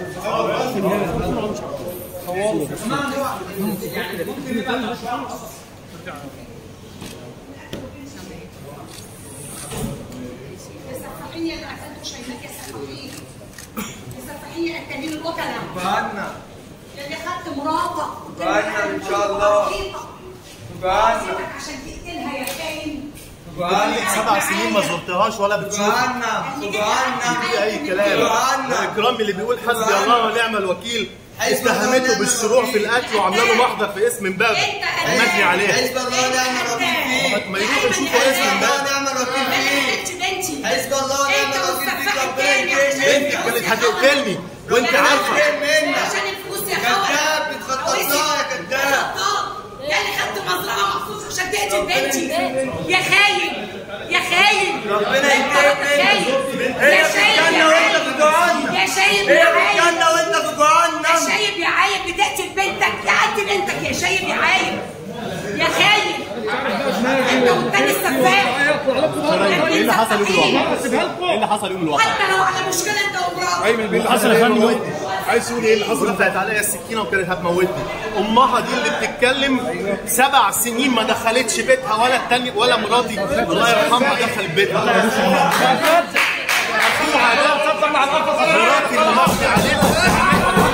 السفاحية اللي قتلته شيماء يا سفاحية السفاحية قتالين القتلة بعدنا اللي خدت مراتك بعدنا إن شاء الله. بعدنا سيبك عشان تقتلها يا خاين بعدنا سبع سنين ما زرتهاش ولا بتشوف بعدنا بعدنا اي كلام بعدنا اكرام اللي بيقول حسبي الله ونعم الوكيل اتهمته بالشروع في القتل وعامله له محضر في اسم امبابه المجني عليه حزب الله ونعم الوكيل فيه ما يروحوا يشوفوا اسم حزب الله امبابه ونعم الوكيل فيه بنتي بنتي حزب الله ونعم انت الوكيل فيك والسفاح ربنا التاني ينتقم عشان بنتك كانت هتقتلني وانت عارفه منك عشان الفلوس يا خول كذاب بتخططها يا كذاب يا اللي خدت مزرعه مخصوص عشان تقتل بنتي يا خاين يا خاين ربنا ينتقم منك هي في الجنة وانت في جهنم يا شايب هي يا في عايب الجنة وانت في يا جهنم شايب يا عايب بتقتل بنتك يا عد بنتك يا شايب يا عايب يا خايب انت والتاني السفاح ايه اللي حصل يوم الواقع؟ ايه اللي حصل يوم الواقع؟ حتى لو على مشكله انت ومراتك ايه اللي حصل يا فندم؟ عايز تقول ايه اللي حصل؟ رفعت عليا السكينه وكانت هتموتني امها دي اللي بتتكلم سبع سنين ما دخلتش بيتها ولا التاني ولا مراتي الله يرحمها دخلت بيتها اخوها ده مراتي اللي مغني عليها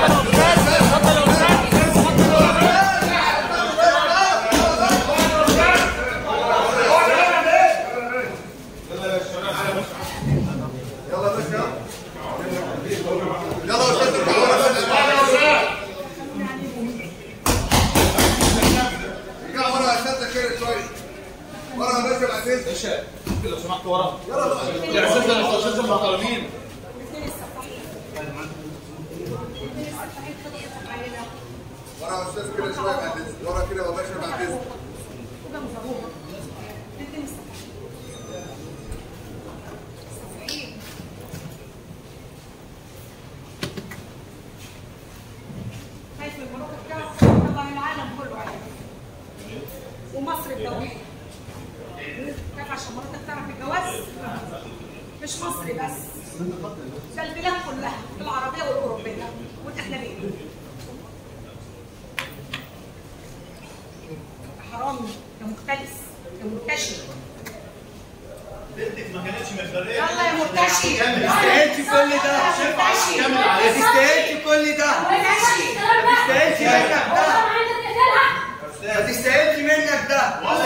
ارجع ورا يا سيادة كده شوية ورا يا باشا العزيز لو سمحت ورا ورا يا استاذ كده شوية بعد إذنك. ورا كده يا باشا بعد إذنك. خايف من مراتك تعرف طبعا العالم كله عارف ومصر الدولة خايف عشان مراتك تعرف الجواز مش مصر بس ده البلاد كلها العربية والأوروبية والأجنبية حرامي يا مختلس يا مرتشي بنتك ما كانتش مخبريه يلا يا مرتشي تستاهلش كل ده مرتشي ما تستاهلش كل ده مرتشي تستاهلش منك ده ما تستاهلش منك ده ما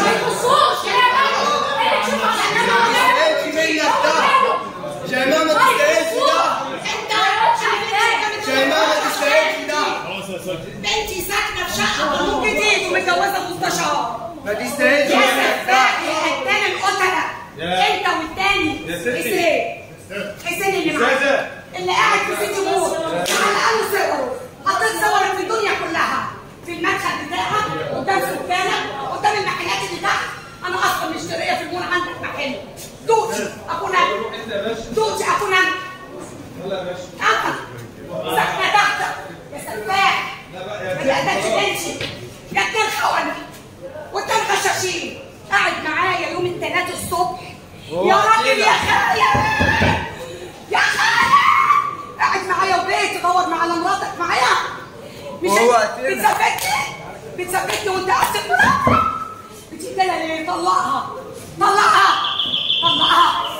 تستاهلش منك ده شيماء ما تستاهلش ده شيماء ما تستاهلش ده بنتي ساكنه في شقه قانون جديد ومتجوزه مستشار ما تستاهلش يا منك ده سفاح يا قتال القتله انت والتاني حسين حسين اللي معاك اللي قاعد في سيتي مول على الاقل صوره حطيت صورك في الدنيا كلها في المدخل بتاعك قدام سكانك قدام المحلات اللي تحت انا اصلا مشتريه في المول عندك محل دوتي اكون انا دوتي اكون انا انت ساكنه تحتك يا سفاح ما تقتلش بنتي يا اتنين خونه واتنين غشاشين قاعد معايا يوم التلات الصبح يا راجل يا خايا يا خايا قاعد معايا وبيت تدور مع على مراتك معايا مش وهو انت قتلها. بتثبتني بتثبتني وانت قاعد في مراتك بتقتلها ليه طلقها طلقها طلقها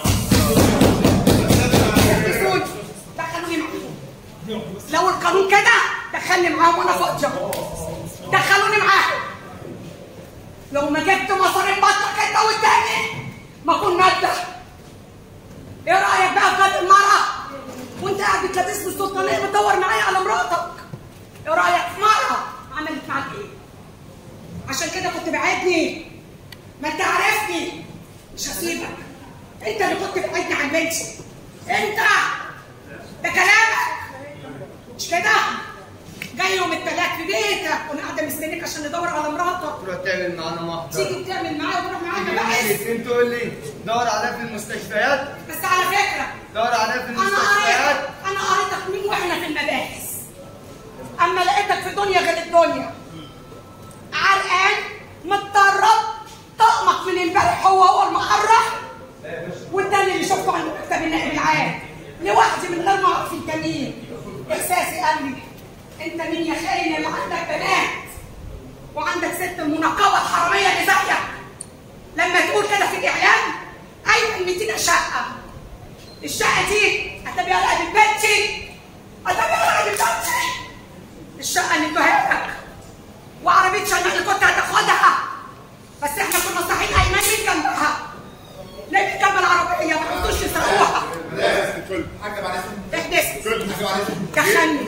يحبسوني دخلوني معاهم لو القانون كده دخلني معاهم وانا فاضيه دخلوني معاهم لو ما جبت مصاريف بطنك انت والتاني ما كنا نبدا ايه رايك بقى في قتل المرأة وانت قاعد بتلبسني السلطانية بتدور معايا على مراتك ايه رايك في مرأة عملت معاك ايه عشان كده كنت بعدني ما انت عارفني مش هسيبك انت اللي كنت بعدني عن بنتي انت ده كلامك مش كده جاي يوم التلات في بيتك وانا قاعده مستنيك عشان ندور على مراتك تروح تعمل معانا محضر تيجي تعمل معايا وتروح معايا تيجي مباحث انت تقول لي دور عليها في المستشفيات بس على فكره دور عليها في انا المستشفيات قريتك انا قريتك مين واحنا في المباحث اما لقيتك في دنيا غير الدنيا عرقان متطرب طقمك من امبارح هو هو المحرح والتاني اللي شفته عند مكتب النائب العام لوحدي من غير ما اعرف التانيين احساسي قال لي انت مين يا خاين اللي عندك بنات وعندك ست منقبه حراميه اللي زيك لما تقول كده في الاعلام ايوه ان مدينا شقه الشقه دي هتبقى لها بنتي هتبقى لها بنتي الشقه اللي ادوها لك وعربيه شنق اللي كنت هتاخدها بس احنا كنا صاحيين ايمن من جنبها ليه جنب العربيه ما حطوش يسرقوها حاجه بعد احدث حاجه بعد دخلني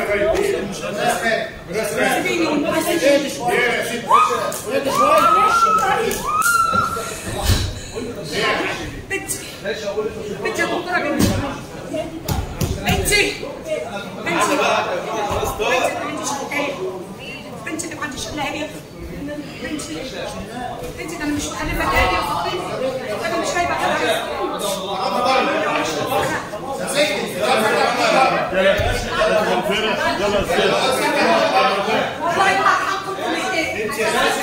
سيبيني والمؤسسين بنتي بنتي يا دكتوره بنتي بنتي بنتي بنتي اللي ما عنديش الا هي بنتي بنتي ده انا مش مخلفه تاني يا فاطمه انا مش جايبه والله ما هحكم كلمتين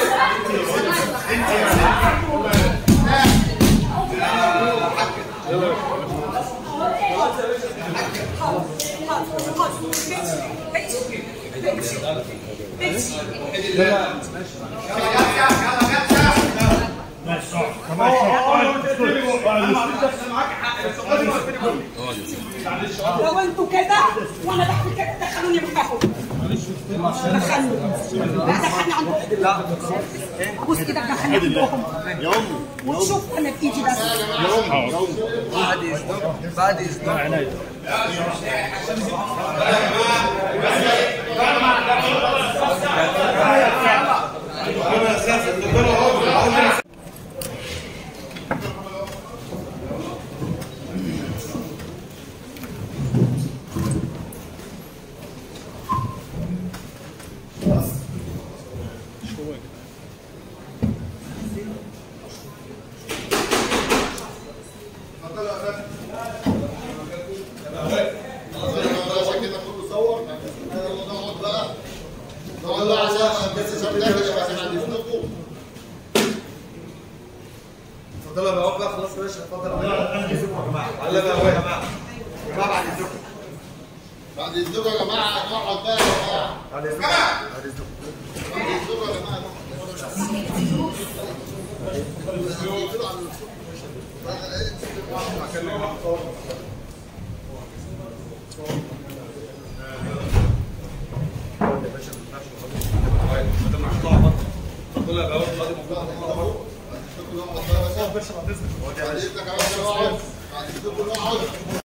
لو انتوا كده وانا بحكي كده دخلوني معاكم دخلني لا دخلني عندكم لا ابوس ايدك دخلني عندكم يا امي وتشوف انا بايدي بس بعد اذنك بعد اذنك عشان كده كله صور نقعد بقى نقعد بقى عشان بس عشان ناخد عشان عندي اذنكم اتفضلوا يا بقى بقى خلاص ماشي اتفضل يا جماعه على بقى يا جماعه بعد اذنكم بعد اذنكم يا جماعه نقعد بقى يا جماعه بعد اذنكم بعد اذنكم بعد اذنكم يا جماعه اتفضلوا يا بقى بعد اذنك يا جماعه نقعد بعد اذنكم نقعد